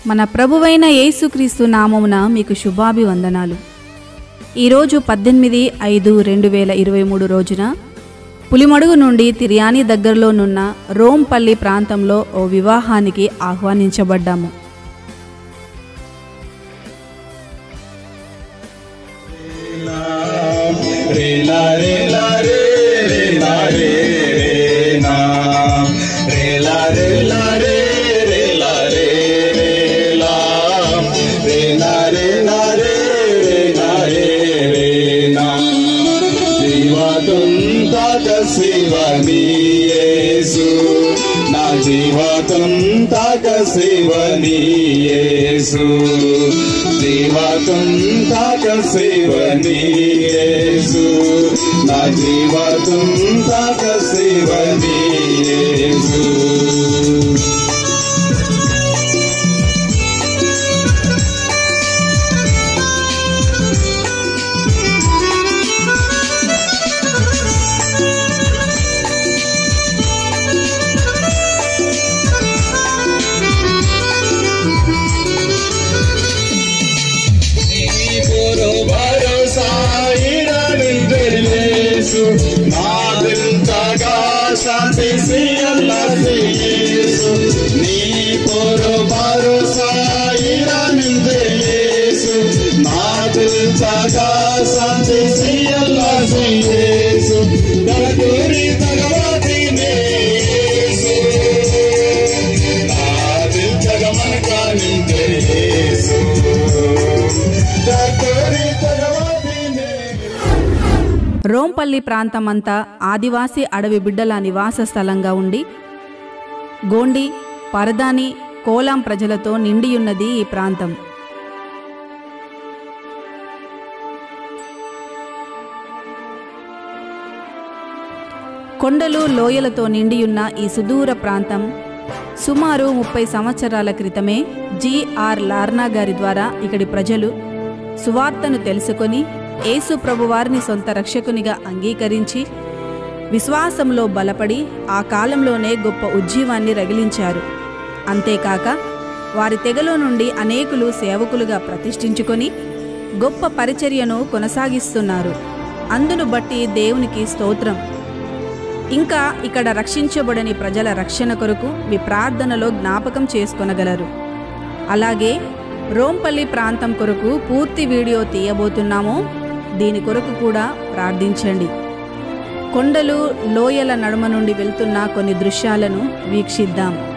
మన ప్రభువైన యేసుక్రీస్తు నామమున మీకు శుభాభివందనాలు ఈరోజు పద్దెనిమిది ఐదు రెండు వేల ఇరవై మూడు రోజున పులిమడుగు నుండి తిర్యాని దగ్గరలోనున్న రోంపల్లి ప్రాంతంలో ఓ వివాహానికి ఆహ్వానించబడ్డాము రే లా రే లా రే రే లా రే రే నా రే లా రే లా రే రే లా రే రే లా రే లా రే లా రే రే లా రే రే నా జీవతం తాక శివని యేసు నా జీవతం తాక శివని యేసు జీవతం తాక శివని యేసు నా జీవతం తాక శివని యేసు నీకు భరోసా ఇడనిందెలేసు నాదింతగా శాంతి శ్రీయల్లాసు నీ పొరు భరోసా ఇడనిందెలేసు నాదింతగా శాంతి శ్రీయల్లాసు దగురి తగవతి నేసు నాదింతగా మనకా నిందెలేసు దగురి తగవతి నేసు రోంపల్లి ప్రాంతమంతా ఆదివాసీ అడవి బిడ్డల నివాస స్థలంగా ఉండి గోండి పరదాని కోలాం ప్రజలతో నిండియున్నది ఈ ప్రాంతం కొండలు లోయలతో నిండియున్న ఈ సుదూర ప్రాంతం సుమారు ముప్పై సంవత్సరాల క్రితమే జిఆర్ లార్నా గారి ద్వారా ఇక్కడి ప్రజలు సువార్తను తెలుసుకొని యేసు ప్రభువారిని సొంత రక్షకునిగా అంగీకరించి విశ్వాసంలో బలపడి ఆ కాలంలోనే గొప్ప ఉజ్జీవాన్ని రగిలించారు అంతేకాక వారి తెగలో నుండి అనేకులు సేవకులుగా ప్రతిష్ఠించుకొని గొప్ప పరిచర్యను కొనసాగిస్తున్నారు అందును బట్టి దేవునికి స్తోత్రం ఇంకా ఇక్కడ రక్షించబడని ప్రజల రక్షణ కొరకు మీ ప్రార్థనలో జ్ఞాపకం చేసుకొనగలరు అలాగే రోంపల్లి ప్రాంతం కొరకు పూర్తి వీడియో తీయబోతున్నాము దీని కొరకు కూడా ప్రార్థించండి కొండలు లోయల నడుమ నుండి వెళ్తున్న కొన్ని దృశ్యాలను వీక్షిద్దాం